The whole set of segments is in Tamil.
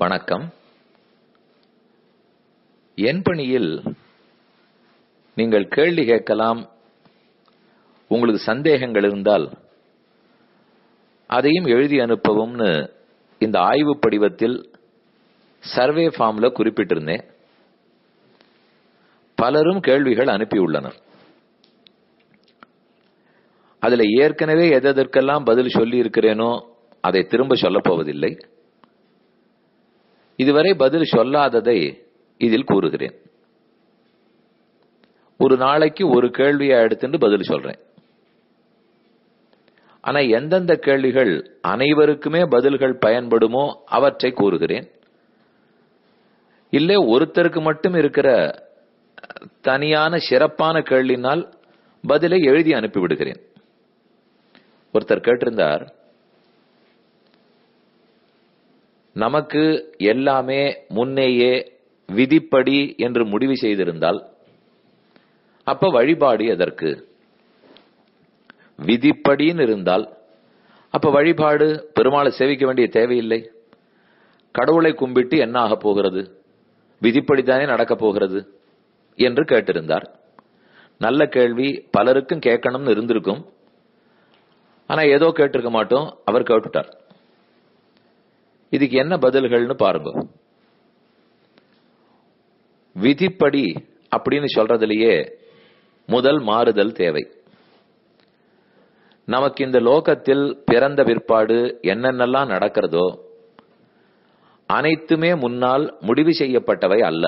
வணக்கம் என் பணியில் நீங்கள் கேள்வி கேட்கலாம் உங்களுக்கு சந்தேகங்கள் இருந்தால் அதையும் எழுதி அனுப்பவும்னு இந்த ஆய்வு படிவத்தில் சர்வே ஃபார்ம்ல குறிப்பிட்டிருந்தேன் பலரும் கேள்விகள் அனுப்பியுள்ளனர் அதுல ஏற்கனவே எதற்கெல்லாம் பதில் சொல்லி இருக்கிறேனோ அதை திரும்ப சொல்லப் போவதில்லை இதுவரை பதில் சொல்லாததை இதில் கூறுகிறேன் ஒரு நாளைக்கு ஒரு கேள்வியை எடுத்துட்டு பதில் சொல்றேன் ஆனா எந்தெந்த கேள்விகள் அனைவருக்குமே பதில்கள் பயன்படுமோ அவற்றை கூறுகிறேன் இல்லை ஒருத்தருக்கு மட்டும் இருக்கிற தனியான சிறப்பான கேள்வினால் பதிலை எழுதி அனுப்பிவிடுகிறேன் ஒருத்தர் கேட்டிருந்தார் நமக்கு எல்லாமே முன்னேயே விதிப்படி என்று முடிவு செய்திருந்தால் அப்ப வழிபாடு எதற்கு விதிப்படின்னு இருந்தால் அப்ப வழிபாடு பெருமாளை சேவிக்க வேண்டிய தேவையில்லை கடவுளை கும்பிட்டு என்ன ஆக போகிறது விதிப்படிதானே நடக்கப் போகிறது என்று கேட்டிருந்தார் நல்ல கேள்வி பலருக்கும் கேட்கணும்னு இருந்திருக்கும் ஆனா ஏதோ கேட்டிருக்க மாட்டோம் அவர் கேட்டுட்டார் இதுக்கு என்ன பதில்கள்னு பாருங்க விதிப்படி அப்படின்னு சொல்றதுலயே முதல் மாறுதல் தேவை நமக்கு இந்த லோகத்தில் பிறந்த பிற்பாடு என்னென்னலாம் நடக்கிறதோ அனைத்துமே முன்னால் முடிவு செய்யப்பட்டவை அல்ல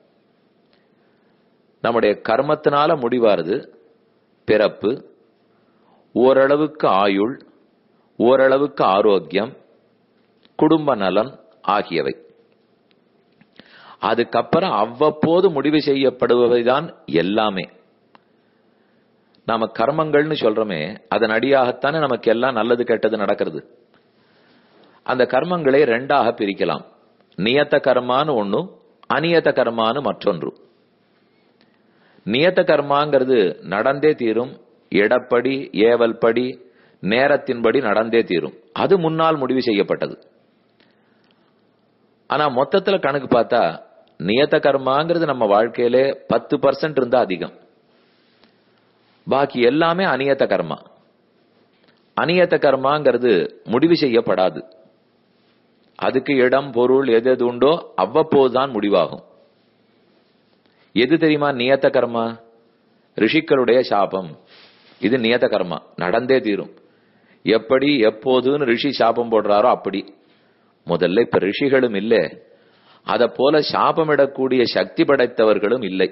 நம்முடைய கர்மத்தினால முடிவாருது பிறப்பு ஓரளவுக்கு ஆயுள் ஓரளவுக்கு ஆரோக்கியம் குடும்ப நலன் ஆகியவை அதுக்கப்புறம் அவ்வப்போது முடிவு செய்யப்படுபவைதான் எல்லாமே நாம கர்மங்கள்னு சொல்றோமே அதன் அடியாகத்தானே நமக்கு எல்லாம் நல்லது கெட்டது நடக்கிறது அந்த கர்மங்களை ரெண்டாக பிரிக்கலாம் நியத்த கர்மான்னு ஒண்ணு அநியத்த கர்மான்னு மற்றொன்று நியத்த கர்மாங்கிறது நடந்தே தீரும் இடப்படி ஏவல் படி நேரத்தின்படி நடந்தே தீரும் அது முன்னால் முடிவு செய்யப்பட்டது ஆனா மொத்தத்துல கணக்கு பார்த்தா நியத்த கர்மாங்கிறது நம்ம வாழ்க்கையிலே பத்து பர்சன்ட் இருந்தா அதிகம் பாக்கி எல்லாமே அநியத்த கர்மா அநியத்த கர்மாங்கிறது முடிவு செய்யப்படாது அதுக்கு இடம் பொருள் எது எது உண்டோ அவ்வப்போதுதான் முடிவாகும் எது தெரியுமா நியத்த கர்மா ரிஷிக்களுடைய சாபம் இது நியத்த கர்மா நடந்தே தீரும் எப்படி எப்போதுன்னு ரிஷி சாபம் போடுறாரோ அப்படி முதல்ல இப்ப ரிஷிகளும் இல்லை அத போல சாபமிடக்கூடிய சக்தி படைத்தவர்களும் இல்லை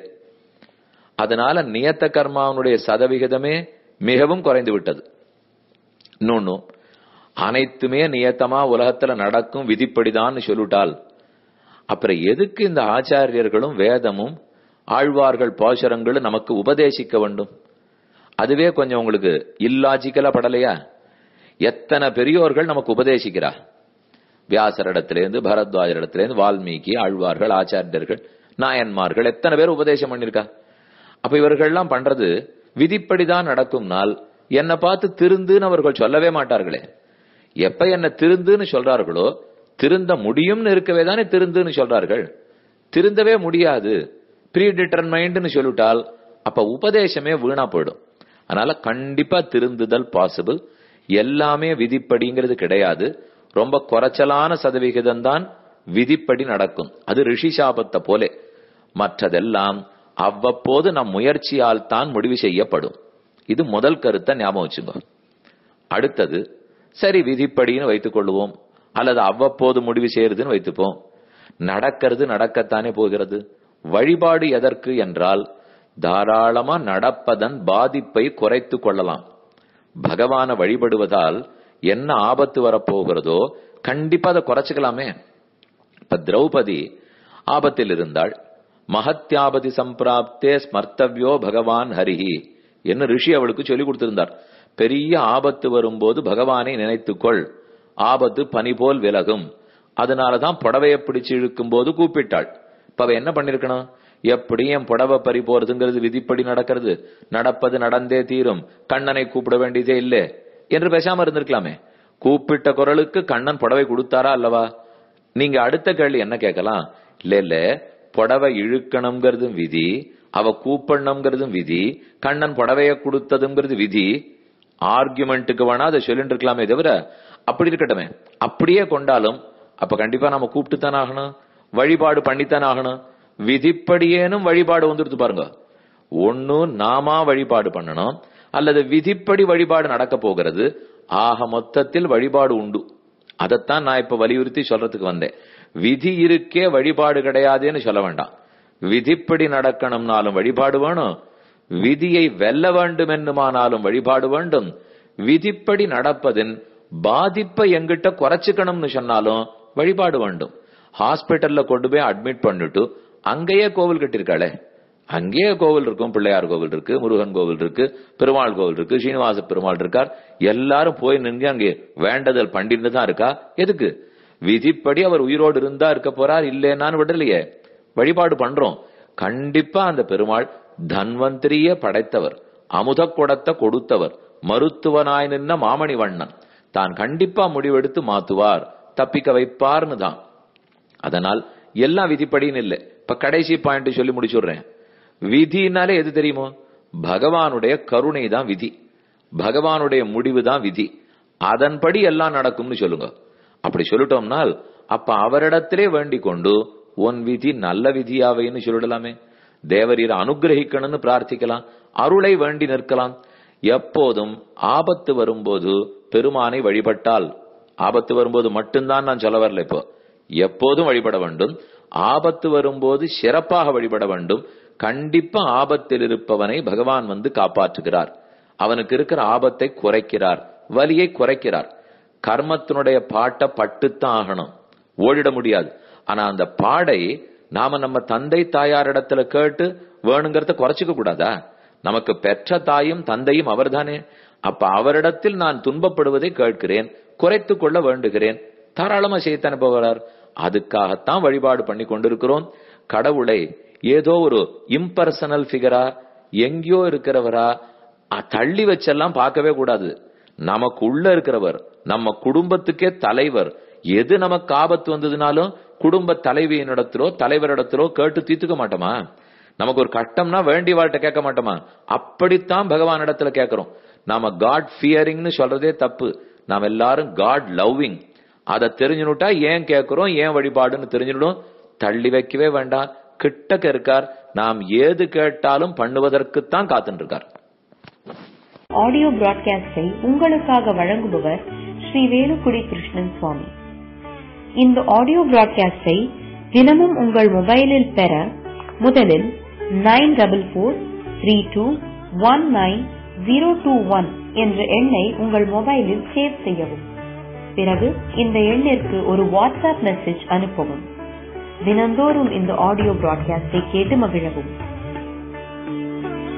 அதனால நியத்த கர்மாவனுடைய சதவிகிதமே மிகவும் குறைந்து விட்டது இன்னொன்னு அனைத்துமே நியத்தமா உலகத்துல நடக்கும் விதிப்படிதான் சொல்லிட்டால் அப்புறம் எதுக்கு இந்த ஆச்சாரியர்களும் வேதமும் ஆழ்வார்கள் பாசுரங்களும் நமக்கு உபதேசிக்க வேண்டும் அதுவே கொஞ்சம் உங்களுக்கு இல்லாஜிக்கலா படலையா எத்தனை பெரியோர்கள் நமக்கு உபதேசிக்கிறா வியாசரிடத்திலேருந்து பரத்வாஜரிடத்திலேருந்து வால்மீகி ஆழ்வார்கள் ஆச்சாரியர்கள் நாயன்மார்கள் எத்தனை பேர் உபதேசம் பண்ணிருக்கா அப்ப இவர்கள்லாம் பண்றது விதிப்படிதான் நடக்கும் நாள் என்னை பார்த்து திருந்துன்னு அவர்கள் சொல்லவே மாட்டார்களே எப்ப என்ன திருந்துன்னு சொல்றார்களோ திருந்த முடியும்னு இருக்கவே தானே திருந்துன்னு சொல்றார்கள் திருந்தவே முடியாது ப்ரீ டிட்டர்மைண்ட்னு சொல்லிட்டால் அப்ப உபதேசமே வீணா போயிடும் அதனால கண்டிப்பா திருந்துதல் பாசிபிள் எல்லாமே விதிப்படிங்கிறது கிடையாது ரொம்ப குறைச்சலான சதவிகிதம் தான் விதிப்படி நடக்கும் அது ரிஷி சாபத்தை போலே மற்றதெல்லாம் அவ்வப்போது நம் முயற்சியால் தான் முடிவு செய்யப்படும் இது முதல் கருத்தை ஞாபகம் வச்சுங்க அடுத்தது சரி விதிப்படின்னு வைத்துக் கொள்வோம் அல்லது அவ்வப்போது முடிவு செய்யறதுன்னு வைத்துப்போம் நடக்கிறது நடக்கத்தானே போகிறது வழிபாடு எதற்கு என்றால் தாராளமா நடப்பதன் பாதிப்பை குறைத்து கொள்ளலாம் பகவான வழிபடுவதால் என்ன ஆபத்து வரப்போகிறதோ கண்டிப்பா அதை குறைச்சுக்கலாமே இப்ப திரௌபதி ஆபத்தில் இருந்தாள் மகத்யாபதி சம்பிராப்தே ஸ்மர்த்தவ்யோ பகவான் ஹரிஹி என்ன ரிஷி அவளுக்கு சொல்லி கொடுத்திருந்தார் பெரிய ஆபத்து வரும்போது பகவானை நினைத்துக்கொள் ஆபத்து பனி போல் விலகும் அதனாலதான் புடவைய பிடிச்சு இழுக்கும் போது கூப்பிட்டாள் இப்ப அவ என்ன பண்ணிருக்கணும் எப்படி என் புடவை பறி போறதுங்கிறது விதிப்படி நடக்கிறது நடப்பது நடந்தே தீரும் கண்ணனை கூப்பிட வேண்டியதே இல்லை என்று பேசாம இருந்திருக்கலாமே கூப்பிட்ட குரலுக்கு கண்ணன் புடவை கொடுத்தாரா அல்லவா நீங்க அடுத்த கேள்வி என்ன கேட்கலாம் இல்ல இல்ல புடவை இழுக்கணுங்கிறதும் விதி அவ கூப்பண்ணுங்கிறதும் விதி கண்ணன் புடவைய கொடுத்ததுங்கிறது விதி ஆர்குமெண்ட்டுக்கு வேணா அதை சொல்லிட்டு இருக்கலாமே தவிர அப்படி இருக்கட்டுமே அப்படியே கொண்டாலும் அப்ப கண்டிப்பா நாம கூப்பிட்டு தானே ஆகணும் வழிபாடு பண்ணித்தானே ஆகணும் விதிப்படியேனும் வழிபாடு வந்துடுது பாருங்க ஒண்ணு நாமா வழிபாடு பண்ணணும் அல்லது விதிப்படி வழிபாடு நடக்க போகிறது ஆக மொத்தத்தில் வழிபாடு உண்டு அதைத்தான் நான் இப்ப வலியுறுத்தி சொல்றதுக்கு வந்தேன் விதி இருக்கே வழிபாடு கிடையாதுன்னு சொல்ல வேண்டாம் விதிப்படி நடக்கணும்னாலும் வழிபாடு வேணும் விதியை வெல்ல வேண்டும் என்னுமானாலும் வழிபாடு வேண்டும் விதிப்படி நடப்பதின் பாதிப்பை எங்கிட்ட குறைச்சுக்கணும்னு சொன்னாலும் வழிபாடு வேண்டும் ஹாஸ்பிட்டல்ல கொண்டு போய் அட்மிட் பண்ணிட்டு அங்கேயே கோவில் கட்டிருக்காளே அங்கேயே கோவில் இருக்கும் பிள்ளையார் கோவில் இருக்கு முருகன் கோவில் இருக்கு பெருமாள் கோவில் இருக்கு ஸ்ரீனிவாச பெருமாள் இருக்கார் எல்லாரும் போய் நின்று அங்கே வேண்டதல் பண்டிட்டு தான் இருக்கா எதுக்கு விதிப்படி அவர் உயிரோடு இருந்தா இருக்க போறார் இல்லைன்னான்னு விடலையே வழிபாடு பண்றோம் கண்டிப்பா அந்த பெருமாள் தன்வந்திரிய படைத்தவர் அமுத குடத்தை கொடுத்தவர் மருத்துவனாய் நின்ன மாமணி வண்ணன் தான் கண்டிப்பா முடிவெடுத்து மாத்துவார் தப்பிக்க வைப்பார்னு தான் அதனால் எல்லாம் விதிப்படின்னு இல்லை இப்ப கடைசி பாயிண்ட் சொல்லி முடிச்சுடுறேன் விதினாலே எது தெரியுமோ பகவானுடைய கருணை தான் விதி பகவானுடைய முடிவு தான் விதி அதன்படி எல்லாம் நடக்கும்னு சொல்லுங்க அப்படி சொல்லிட்டோம்னால் அப்ப அவரிடத்திலே வேண்டிக் கொண்டு உன் விதி நல்ல விதியாவைன்னு சொல்லிடலாமே தேவரீரை அனுகிரகிக்கணும்னு பிரார்த்திக்கலாம் அருளை வேண்டி நிற்கலாம் எப்போதும் ஆபத்து வரும்போது பெருமானை வழிபட்டால் ஆபத்து வரும்போது மட்டும்தான் நான் சொல்ல வரல இப்போ எப்போதும் வழிபட வேண்டும் ஆபத்து வரும்போது சிறப்பாக வழிபட வேண்டும் கண்டிப்பா ஆபத்தில் இருப்பவனை பகவான் வந்து காப்பாற்றுகிறார் அவனுக்கு இருக்கிற ஆபத்தை குறைக்கிறார் வலியை குறைக்கிறார் கர்மத்தினுடைய பாட்டை பட்டுத்தான் ஆகணும் ஓடிட முடியாது ஆனா அந்த பாடை நாம நம்ம தந்தை தாயார் இடத்துல கேட்டு வேணுங்கிறத குறைச்சிக்க கூடாதா நமக்கு பெற்ற தாயும் தந்தையும் அவர்தானே அப்ப அவரிடத்தில் நான் துன்பப்படுவதை கேட்கிறேன் குறைத்துக் கொள்ள வேண்டுகிறேன் தாராளமா செய்யத்தானே போகிறார் அதுக்காகத்தான் வழிபாடு பண்ணி கொண்டிருக்கிறோம் கடவுளை ஏதோ ஒரு இம்பர்சனல் பிகரா எங்கேயோ இருக்கிறவரா தள்ளி வச்செல்லாம் பார்க்கவே கூடாது நமக்கு உள்ள இருக்கிறவர் நம்ம குடும்பத்துக்கே தலைவர் எது நமக்கு ஆபத்து வந்ததுனாலும் குடும்ப தலைவியினிடத்திலோ தலைவரிடத்திலோ கேட்டு தீர்த்துக்க மாட்டோமா நமக்கு ஒரு கட்டம்னா வேண்டிய வாழ்கிட்ட கேட்க மாட்டோமா அப்படித்தான் பகவான் இடத்துல கேட்கிறோம் நாம காட் ஃபியரிங்னு சொல்றதே தப்பு நாம் எல்லாரும் காட் லவ்விங் அதை தெரிஞ்சுனுட்டா ஏன் கேட்கிறோம் ஏன் வழிபாடுன்னு தெரிஞ்சுடும் தள்ளி வைக்கவே வேண்டாம் கிட்டக்க இருக்கார் நாம் ஏது கேட்டாலும் பண்ணுவதற்குத்தான் காத்துட்டு இருக்கார் ஆடியோ பிராட்காஸ்டை உங்களுக்காக வழங்குபவர் ஸ்ரீ வேலுக்குடி கிருஷ்ணன் சுவாமி இந்த ஆடியோ பிராட்காஸ்டை தினமும் உங்கள் மொபைலில் பெற முதலில் nine double four three two one nine zero two one என்ற எண்ணை உங்கள் மொபைலில் சேவ் செய்யவும் பிறகு இந்த எண்ணிற்கு ஒரு வாட்ஸ்அப் மெசேஜ் அனுப்பவும் தினந்தோறும் இந்த ஆடியோ பிராட்காஸ்டை கேட்டு மகிழவும்